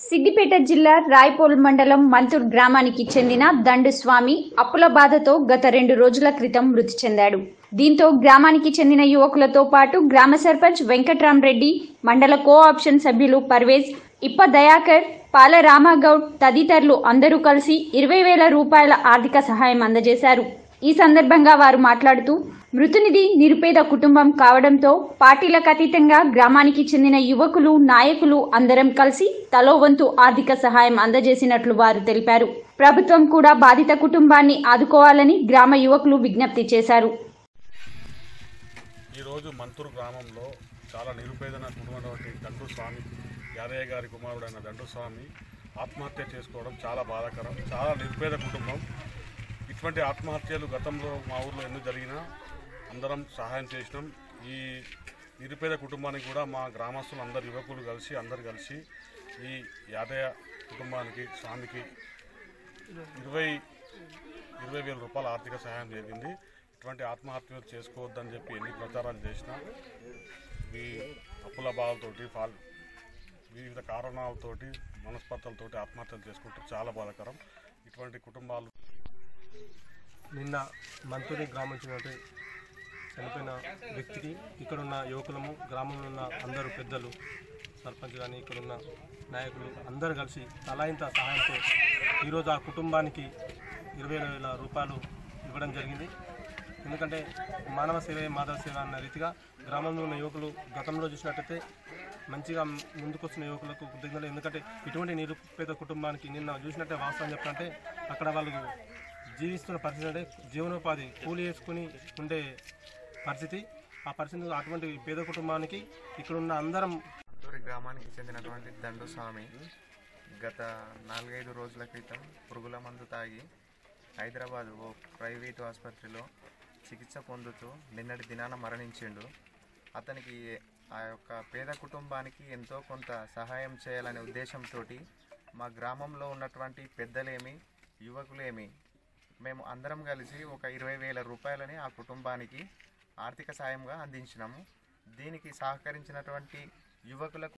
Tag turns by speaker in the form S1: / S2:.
S1: సిద్దిపేట జిల్లా రాయపోల్ మండలం మంతూర్ గ్రామానికి చెందిన దండు స్వామి అప్పుల బాధతో గత రెండు రోజుల క్రితం మృతి చెందాడు దీంతో గ్రామానికి చెందిన యువకులతో పాటు గ్రామ సర్పంచ్ వెంకట్రామరెడ్డి మండల కో ఆప్షన్ సభ్యులు పర్వేజ్ ఇప్ప దయాకర్ పాల రామగౌడ్ తదితరులు అందరూ కలిసి ఇరవై వేల రూపాయల ఆర్థిక సహాయం అందజేశారు ఈ సందర్భంగా వారు మాట్లాడుతూ మృతునిది నిరుపేద కుటుంబం కావడంతో పార్టీలకు అతీతంగా గ్రామానికి చెందిన యువకులు నాయకులు అందరం కలిసి తలో వంతు ఆర్థిక సహాయం అందజేసినట్లు వారు తెలిపారు ప్రభుత్వం కూడా బాధిత కుటుంబాన్ని ఆదుకోవాలని గ్రామ యువకులు విజ్ఞప్తి చేశారు
S2: ఈరోజు మంతూరు గ్రామంలో చాలా నిరుపేదన కుటుంబమైనటువంటి దండు స్వామి యాదయ్య గారి కుమారుడైన దండు స్వామి ఆత్మహత్య చేసుకోవడం చాలా బాధాకరం చాలా నిరుపేద కుటుంబం ఇటువంటి ఆత్మహత్యలు గతంలో మా ఊర్లో ఎన్నో జరిగినా అందరం సహాయం చేసినాం ఈ నిరుపేద కుటుంబానికి కూడా మా గ్రామస్తులు అందరు యువకులు కలిసి అందరు కలిసి ఈ యాదయ్య కుటుంబానికి స్వామికి ఇరవై ఇరవై వేల రూపాయల ఆర్థిక సహాయం జరిగింది ఇటువంటి ఆత్మహత్యలు చేసుకోవద్దని చెప్పి ఎన్ని ప్రచారాలు చేసినా ఈ అప్పుల బాధలతోటి ఫాల్ వివిధ కారణాలతోటి మనస్పర్ధలతోటి ఆత్మహత్యలు చేసుకుంటే చాలా బాధాకరం ఇటువంటి కుటుంబాలు
S3: నిన్న మంతూరి గ్రామం చెందిన చనిపోయిన వ్యక్తికి ఇక్కడున్న యువకులము గ్రామంలో ఉన్న అందరూ పెద్దలు సర్పంచ్ కానీ ఇక్కడున్న నాయకులు అందరూ కలిసి తలా ఇంత సహాయంతో ఈరోజు ఆ కుటుంబానికి ఇరవై వేల రూపాయలు ఇవ్వడం జరిగింది ఎందుకంటే మానవ సేవే మాధవ సేవ అన్న రీతిగా గ్రామంలో ఉన్న యువకులు గతంలో చూసినట్టయితే మంచిగా ముందుకొస్తున్న యువకులకు కృతజ్ఞతలు ఎందుకంటే ఇటువంటి నిరుపేద కుటుంబానికి నిన్న చూసినట్టే వాస్తవం చెప్పాలంటే అక్కడ వాళ్ళు జీవిస్తున్న పరిస్థితి అంటే జీవనోపాధి కూలి వేసుకుని ఉండే పరిస్థితి ఆ పరిస్థితి అటువంటి పేద కుటుంబానికి ఇక్కడ ఉన్న అందరం
S4: మంతూరి గ్రామానికి చెందినటువంటి దండు స్వామి గత నాలుగైదు రోజుల క్రితం పురుగుల మందు తాగి హైదరాబాద్ ఓ ప్రైవేటు ఆసుపత్రిలో చికిత్స పొందుతూ నిన్నటి దినాన మరణించిండు అతనికి ఆ యొక్క పేద కుటుంబానికి ఎంతో కొంత సహాయం చేయాలనే ఉద్దేశంతో మా గ్రామంలో ఉన్నటువంటి పెద్దలేమి యువకులేమి మేము అందరం కలిసి ఒక ఇరవై వేల రూపాయలని ఆ కుటుంబానికి ఆర్థిక సాయంగా అందించినాము దీనికి సహకరించినటువంటి యువకులకు